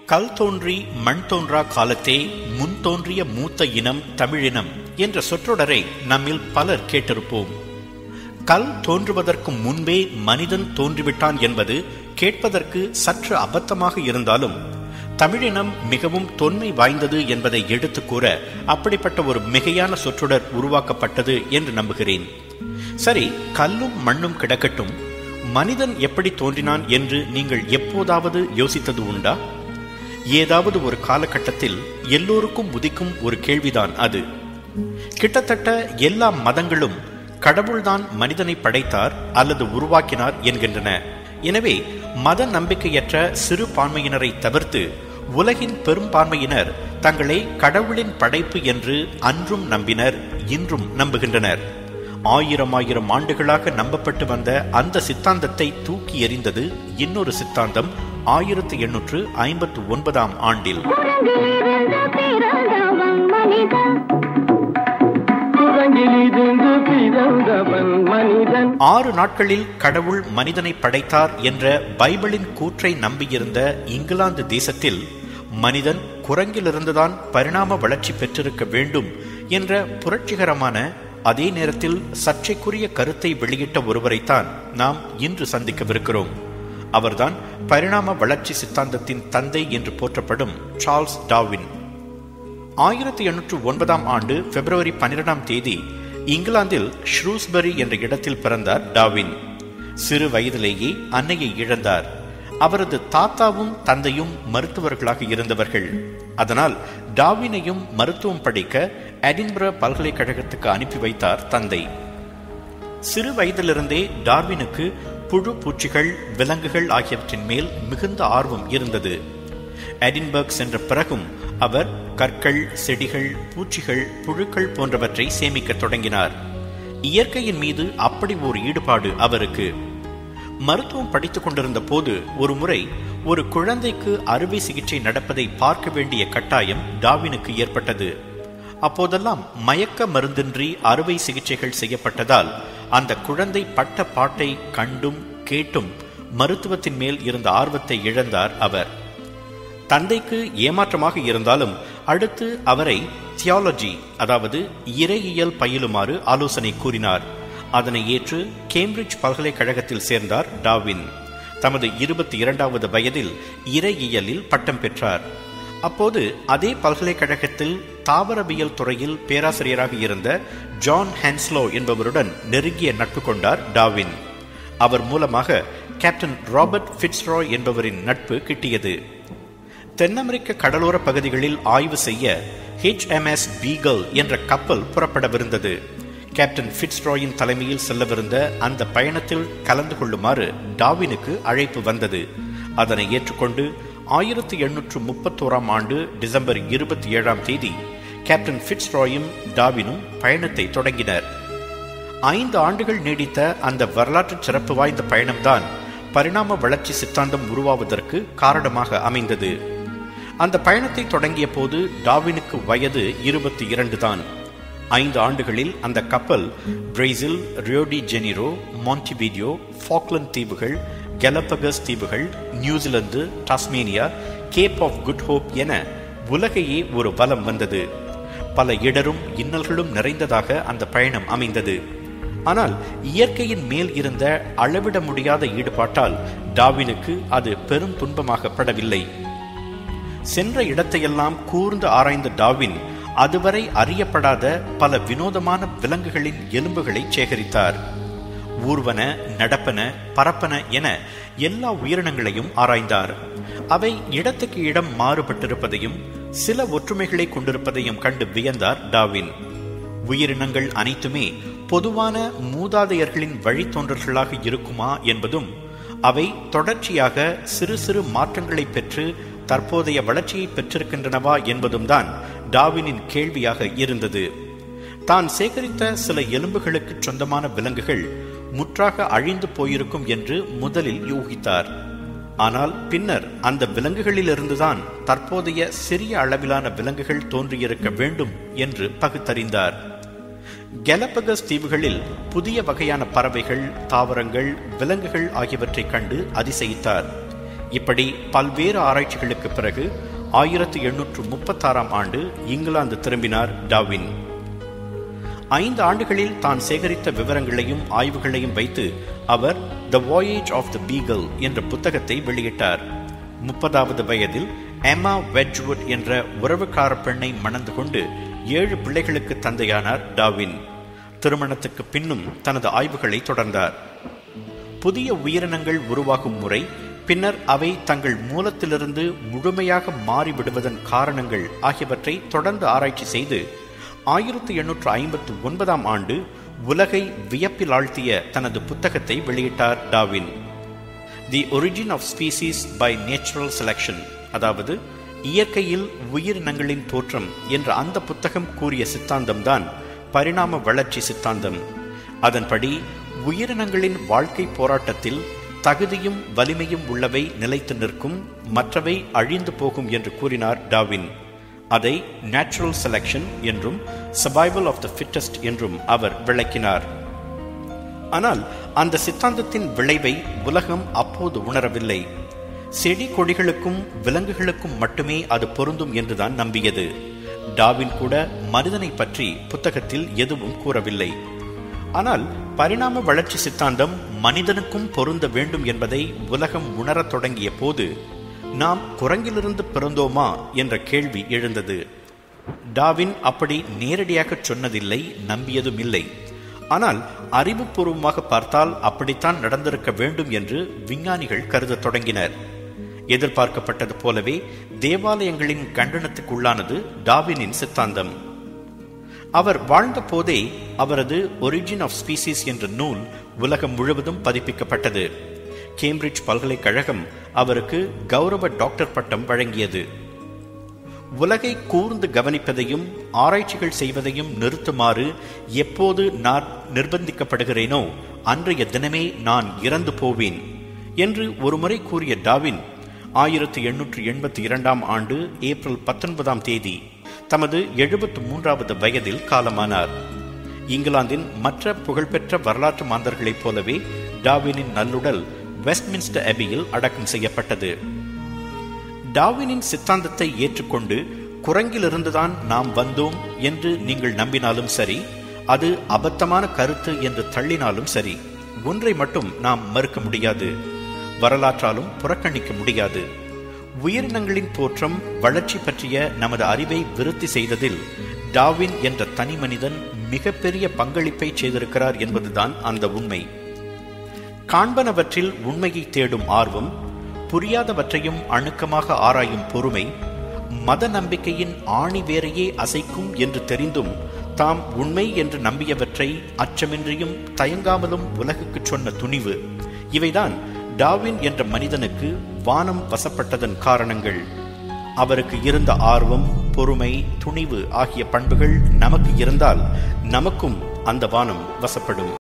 கல் தோன்றி மண் தோன்றா காலத்தே முன் தோன்றிய மூத்த இனம் தமிழினம் என்ற சொற்றொடரை நம்மில் பலர் கேட்டிருப்போம் கல் தோன்றுவதற்கு முன்பே மனிதன் தோன்றிவிட்டான் என்பது கேட்பதற்கு சற்று அபத்தமாக இருந்தாலும் தமிழினம் மிகவும் தொன்மை வாய்ந்தது என்பதை எடுத்து கூற அப்படிப்பட்ட ஒரு மிகையான சொற்றொடர் உருவாக்கப்பட்டது என்று நம்புகிறேன் சரி கல்லும் மண்ணும் கிடக்கட்டும் மனிதன் எப்படி தோன்றினான் என்று நீங்கள் எப்போதாவது யோசித்தது உண்டா ஏதாவது ஒரு காலகட்டத்தில் எல்லோருக்கும் உதிக்கும் ஒரு கேள்விதான் அது கிட்டத்தட்ட எல்லா மதங்களும் கடவுள்தான் மனிதனை படைத்தார் அல்லது உருவாக்கினார் என்கின்றன எனவே மத நம்பிக்கையற்ற சிறுபான்மையினரை தவிர்த்து உலகின் பெரும்பான்மையினர் தங்களை கடவுளின் படைப்பு என்று அன்றும் நம்பினர் இன்றும் நம்புகின்றனர் ஆயிரம் ஆயிரம் ஆண்டுகளாக நம்பப்பட்டு வந்த அந்த சித்தாந்தத்தை தூக்கி எறிந்தது இன்னொரு சித்தாந்தம் ஆயிரத்தி எண்ணூற்று ஐம்பத்து ஒன்பதாம் ஆண்டில் குரங்கிலிருந்து பிறந்தவன் மனிதன் குரங்கிலிருந்து பிறந்தவன் மனிதன் ஆறு நாட்களில் கடவுள் மனிதனை படைத்தார் என்ற பைபிளின் கூற்றை நம்பியிருந்த இங்கிலாந்து தேசத்தில் மனிதன் குரங்கிலிருந்துதான் பரிணாம வளர்ச்சி பெற்றிருக்க வேண்டும் என்ற புரட்சிகரமான அதே நேரத்தில் சர்ச்சைக்குரிய கருத்தை வெளியிட்ட ஒருவரைத்தான் நாம் இன்று சந்திக்கவிருக்கிறோம் அவர்தான் பரிணாம வளர்ச்சி சித்தாந்தத்தின் தந்தை என்று போற்றப்படும் சார்ல்ஸ் டார்வின் ஆயிரத்தி எண்ணூற்று ஒன்பதாம் ஆண்டு பிப்ரவரி பன்னிரெண்டாம் தேதி இங்கிலாந்தில் ஷ்ரூஸ்பரி என்ற இடத்தில் பிறந்தார் டார்வின் சிறு வயதிலேயே அன்னையை இழந்தார் அவரது தாத்தாவும் தந்தையும் மருத்துவர்களாக இருந்தவர்கள் அதனால் டார்வினையும் மருத்துவம் படிக்க எடின்பரா பல்கலைக்கழகத்துக்கு அனுப்பி வைத்தார் தந்தை சிறு வயதிலிருந்தே டார்வினுக்கு புழு பூச்சிகள் விலங்குகள் ஆகியவற்றின் மேல் மிகுந்த ஆர்வம் இருந்தது எடின்பர்க் சென்ற பிறகும் அவர் கற்கள் செடிகள் பூச்சிகள் புழுக்கள் போன்றவற்றை சேமிக்கத் தொடங்கினார் இயற்கையின் மீது அப்படி ஒரு ஈடுபாடு அவருக்கு மருத்துவம் படித்துக் கொண்டிருந்த போது ஒரு முறை ஒரு குழந்தைக்கு அறுவை சிகிச்சை நடப்பதை பார்க்க வேண்டிய கட்டாயம் டாவினுக்கு ஏற்பட்டது அப்போதெல்லாம் மயக்க மருந்தின்றி அறுவை சிகிச்சைகள் செய்யப்பட்டதால் அந்த குழந்தை பட்ட பாட்டை கண்டும் கேட்டும் மருத்துவத்தின் மேல் இருந்த ஆர்வத்தை இழந்தார் அவர் தந்தைக்கு ஏமாற்றமாக இருந்தாலும் அடுத்து அவரை தியாலஜி அதாவது இறையியல் பயிலுமாறு ஆலோசனை கூறினார் அதனை ஏற்று கேம்பிரிட்ஜ் பல்கலைக்கழகத்தில் சேர்ந்தார் டாவின் தமது இருபத்தி இரண்டாவது வயதில் இறையியலில் பட்டம் பெற்றார் அப்போது அதே பல்கலைக்கழகத்தில் தாவரவியல் துறையில் பேராசிரியராக இருந்த ஜான் ஹான்ஸ்லோ என்பவருடன் நெருங்கிய நட்பு கொண்டார் டாவின் அவர் மூலமாக கேப்டன் ராபர்ட் ஃபிட்ஸ்ராய் என்பவரின் நட்பு கிட்டியது தென் அமெரிக்க கடலோர பகுதிகளில் ஆய்வு செய்ய ஹெச்எம்எஸ் பீகல் என்ற கப்பல் புறப்படவிருந்தது கேப்டன் ஃபிட்ஸ்ராயின் தலைமையில் செல்லவிருந்த அந்த பயணத்தில் கலந்து கொள்ளுமாறு டாவினுக்கு அழைப்பு வந்தது அதனை ஏற்றுக்கொண்டு ஆயிரத்தி எண்ணூற்று முப்பத்தோராம் ஆண்டு டிசம்பர் இருபத்தி ஏழாம் தேதி கேப்டன் ஃபிட்ஸ்ராயும் டாவினும் பயணத்தை தொடங்கினர் ஐந்து ஆண்டுகள் நீடித்த அந்த வரலாற்று சிறப்பு வாய்ந்த பயணம்தான் பரிணாம வளர்ச்சி சித்தாந்தம் உருவாவதற்கு காரணமாக அமைந்தது அந்த பயணத்தை தொடங்கிய போது டாவினுக்கு வயது இருபத்தி இரண்டு தான் ஐந்து ஆண்டுகளில் அந்த கப்பல் பிரேசில் ரியோடி ஜெனிரோ மாண்டிவீடியோ ஃபாக்லண்ட் தீவுகள் கெலப்பகஸ் தீவுகள் New Zealand Tasmania Cape of Good Hope என உலகையே ஒரு வலம் வந்தது பல இடரும் இன்னல்களும் நிறைந்ததாக அந்த பயணம் அமைந்தது ஆனால் இயற்கையின் மேல் இருந்த அளவிட முடியாத ஈடுபாட்டால் டாவினுக்கு அது பெரும் துன்பமாகப்படவில்லை சென்ற இடத்தையெல்லாம் கூர்ந்து ஆராய்ந்த டாவின் அதுவரை அறியப்படாத பல வினோதமான விலங்குகளின் எலும்புகளை சேகரித்தார் ஊர்வன நடப்பன பரப்பன என எல்லா உயிரினங்களையும் ஆராய்ந்தார் அவை இடத்துக்கு இடம் மாறுபட்டிருப்பதையும் சில ஒற்றுமைகளை கொண்டிருப்பதையும் கண்டு வியந்தார் டாவின் உயிரினங்கள் அனைத்துமே பொதுவான மூதாதையர்களின் வழித்தோன்றல்களாக இருக்குமா என்பதும் அவை தொடர்ச்சியாக சிறு சிறு மாற்றங்களை பெற்று தற்போதைய வளர்ச்சியை பெற்றிருக்கின்றனவா என்பதும் தான் டாவினின் கேள்வியாக இருந்தது தான் சேகரித்த சில எலும்புகளுக்கு சொந்தமான விலங்குகள் முற்றாக அழிந்து போயிருக்கும் என்று முதலில் யூகித்தார் ஆனால் பின்னர் அந்த விலங்குகளிலிருந்துதான் தற்போதைய சிறிய அளவிலான விலங்குகள் தோன்றியிருக்க வேண்டும் என்று பகுத்தறிந்தார் கெலப்பகஸ் தீவுகளில் புதிய வகையான பறவைகள் தாவரங்கள் விலங்குகள் ஆகியவற்றைக் கண்டு அதிசயித்தார் இப்படி பல்வேறு ஆராய்ச்சிகளுக்கு பிறகு ஆயிரத்தி எண்ணூற்று முப்பத்தாறாம் ஆண்டு இங்கிலாந்து திரும்பினார் டாவின் ஐந்து ஆண்டுகளில் தான் சேகரித்த விவரங்களையும் ஆய்வுகளையும் வைத்து அவர் த வாயேஜ் ஆஃப் த பீகல் என்ற புத்தகத்தை வெளியிட்டார் முப்பதாவது வயதில் எமா வெட்ஜ்வுட் என்ற உறவுக்கார பெண்ணை மணந்து கொண்டு ஏழு பிள்ளைகளுக்கு தந்தையானார் டாவின் திருமணத்துக்கு பின்னும் தனது ஆய்வுகளை தொடர்ந்தார் புதிய உயிரினங்கள் உருவாகும் முறை பின்னர் அவை தங்கள் மூலத்திலிருந்து முழுமையாக மாறிவிடுவதன் காரணங்கள் ஆகியவற்றை தொடர்ந்து ஆராய்ச்சி செய்து ஆயிரத்தி எண்ணூற்று ஐம்பத்து ஒன்பதாம் ஆண்டு உலகை வியப்பில் ஆழ்த்திய தனது புத்தகத்தை வெளியிட்டார் Darwin the origin of species by natural selection அதாவது இயற்கையில் உயிரினங்களின் தோற்றம் என்ற அந்த புத்தகம் கூறிய சித்தாந்தம்தான் பரிணாம வளர்ச்சி சித்தாந்தம் அதன்படி உயிரினங்களின் வாழ்க்கை போராட்டத்தில் தகுதியும் வலிமையும் உள்ளவை நிலைத்து நிற்கும் மற்றவை அழிந்து போகும் என்று கூறினார் டாவின் அதை நேச்சுரல் செலெக்ஷன் என்றும் சர்வைவல் ஆஃப் த ஃபிட்டஸ்ட் என்றும் அவர் விளக்கினார் ஆனால் அந்த சித்தாந்தத்தின் விளைவை உலகம் அப்போது உணரவில்லை செடி கொடிகளுக்கும் விலங்குகளுக்கும் மட்டுமே அது பொருந்தும் என்றுதான் நம்பியது டாவின் கூட மனிதனை பற்றி புத்தகத்தில் எதுவும் கூறவில்லை ஆனால் பரிணாம வளர்ச்சி சித்தாந்தம் மனிதனுக்கும் பொருந்த வேண்டும் என்பதை உலகம் உணரத் தொடங்கிய போது நாம் குரங்கிலிருந்து பிறந்தோமா என்ற கேள்வி எழுந்தது டாவின் அப்படி நேரடியாக சொன்னதில்லை நம்பியதும் இல்லை ஆனால் அறிவுபூர்வமாக பார்த்தால் அப்படித்தான் நடந்திருக்க வேண்டும் என்று விஞ்ஞானிகள் கருதத் தொடங்கினர் எதிர்பார்க்கப்பட்டது போலவே தேவாலயங்களின் கண்டனத்துக்குள்ளானது டாவினின் சித்தாந்தம் அவர் வாழ்ந்த போதே அவரது ஒரிஜின் ஆஃப் ஸ்பீசிஸ் என்ற நூல் உலகம் முழுவதும் பதிப்பிக்கப்பட்டது கேம்பிரிட்ஜ் பல்கலைக்கழகம் அவருக்கு கௌரவ டாக்டர் பட்டம் வழங்கியது உலகை கூர்ந்து கவனிப்பதையும் ஆராய்ச்சிகள் செய்வதையும் நிறுத்துமாறு எப்போது நான் நிர்பந்திக்கப்படுகிறேனோ அன்றைய தினமே நான் இறந்து போவேன் என்று ஒருமுறை கூறிய டாவின் ஆயிரத்தி எண்ணூற்று எண்பத்தி இரண்டாம் ஆண்டு ஏப்ரல் பத்தொன்பதாம் தேதி தமது எழுபத்து மூன்றாவது வயதில் காலமானார் இங்கிலாந்தின் மற்ற புகழ்பெற்ற வரலாற்று மாந்தர்களைப் போலவே டாவினின் நல்லுடல் வெஸ்ட்மின்ஸ்டர் அபியில் அடக்கம் செய்யப்பட்டது டாவினின் சித்தாந்தத்தை ஏற்றுக்கொண்டு குரங்கிலிருந்துதான் நாம் வந்தோம் என்று நீங்கள் நம்பினாலும் சரி அது அபத்தமான கருத்து என்று தள்ளினாலும் சரி ஒன்றை மட்டும் நாம் மறுக்க முடியாது வரலாற்றாலும் புறக்கணிக்க முடியாது உயிரினங்களின் தோற்றம் வளர்ச்சி பற்றிய நமது அறிவை விருத்தி செய்ததில் டாவின் என்ற தனி மனிதன் மிகப்பெரிய பங்களிப்பை செய்திருக்கிறார் என்பதுதான் அந்த உண்மை காண்பனவற்றில் உண்மையை தேடும் ஆர்வம் புரியாதவற்றையும் அணுக்கமாக ஆராயும் பொறுமை மத நம்பிக்கையின் ஆணி வேரையே அசைக்கும் என்று தெரிந்தும் தாம் உண்மை என்று நம்பியவற்றை அச்சமின்றியும் தயங்காமலும் உலகுக்கு சொன்ன துணிவு இவைதான் டாவின் என்ற மனிதனுக்கு வானம் வசப்பட்டதன் காரணங்கள் அவருக்கு இருந்த ஆர்வம் பொறுமை துணிவு ஆகிய பண்புகள் நமக்கு இருந்தால் நமக்கும் அந்த வானம் வசப்படும்